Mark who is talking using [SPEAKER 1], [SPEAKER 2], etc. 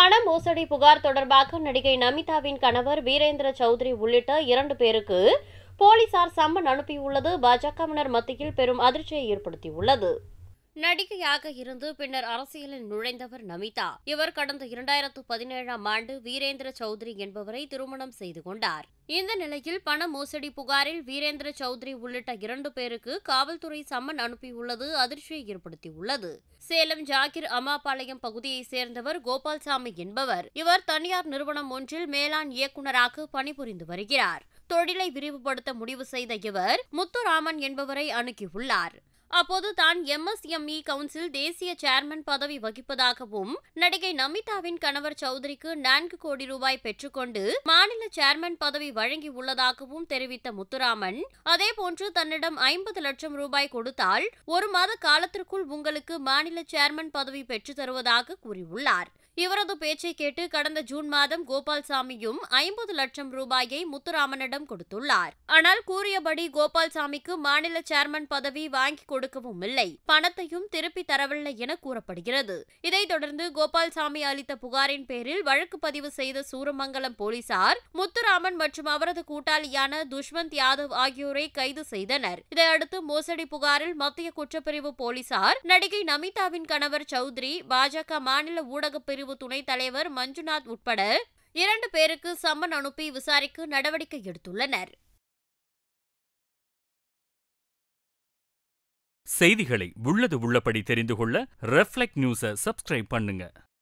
[SPEAKER 1] பண மோசடி புகார் தொடர்பாக நடிகை நமிதாவின் கணவர் வீரேந்திர சௌத்ரி உள்ளிட்ட இரண்டு பேருக்கு போலீசார் சம்மன் அனுப்பியுள்ளது பாஜகவினர் மத்தியில் பெரும் அதிர்ச்சியை ஏற்படுத்தியுள்ளது நடிகையாக இருந்து பின்னர் அரசியலில் நுழைந்தவர் நமிதா இவர் கடந்த இரண்டாயிரத்து பதினேழாம் ஆண்டு வீரேந்திர சௌத்ரி என்பவரை திருமணம் செய்து கொண்டார் இந்த நிலையில் பண மோசடி புகாரில் வீரேந்திர சௌத்ரி உள்ளிட்ட இரண்டு பேருக்கு காவல்துறை சம்மன் அனுப்பியுள்ளது அதிர்ச்சியை ஏற்படுத்தியுள்ளது சேலம் ஜாகிர் அம்மாபாளையம் பகுதியைச் சேர்ந்தவர் கோபால்சாமி என்பவர் இவர் தனியார் நிறுவனம் ஒன்றில் மேலாண் இயக்குநராக பணிபுரிந்து வருகிறார் தொழிலை விரிவுபடுத்த முடிவு செய்த இவர் முத்துராமன் என்பவரை அணுகியுள்ளார் அப்போது தான் எம்எஸ்எம்இ கவுன்சில் தேசிய சேர்மன் பதவி வகிப்பதாகவும் நடிகை நமிதாவின் கணவர் சௌத்ரிக்கு நான்கு கோடி ரூபாய் பெற்றுக்கொண்டு மாநில சேர்மன் பதவி வழங்கியுள்ளதாகவும் தெரிவித்த முத்துராமன் அதேபோன்று தன்னிடம் ஐம்பது லட்சம் ரூபாய் கொடுத்தால் ஒரு மாத காலத்திற்குள் உங்களுக்கு மாநில சேர்மன் பதவி பெற்றுத் தருவதாக கூறியுள்ளார் இவரது பேச்சை கேட்டு கடந்த ஜூன் மாதம் கோபால்சாமியும் ஐம்பது லட்சம் ரூபாயை முத்துராமனிடம் கொடுத்துள்ளார் ஆனால் கூறியபடி கோபால்சாமிக்கு மாநில சேர்மன் பதவி வாங்கி கொடுக்கவும் இல்லை பணத்தையும் திருப்பி தரவில்லை என கூறப்படுகிறது இதைத் தொடர்ந்து கோபால்சாமி அளித்த புகாரின் பேரில் வழக்கு பதிவு செய்த சூரமங்கலம் போலீசார் முத்துராமன் மற்றும் அவரது கூட்டாளியான துஷ்வந்த் யாதவ் ஆகியோரை கைது செய்தனர் இதையடுத்து மோசடி புகாரில் மத்திய குற்றப்பிரிவு போலீசார் நடிகை நமிதாவின் கணவர் சௌத்ரி பாஜக மாநில ஊடகப் பிரிவு துணைத் தலைவர் மஞ்சுநாத் உட்பட இரண்டு பேருக்கு சம்மன் அனுப்பி விசாரிக்க நடவடிக்கை எடுத்துள்ளனர்
[SPEAKER 2] செய்திகளை உள்ளது உள்ளபடி தெரிந்து கொள்ள ரெஃப்ளெக்ட் நியூஸை சப்ஸ்கிரைப் பண்ணுங்க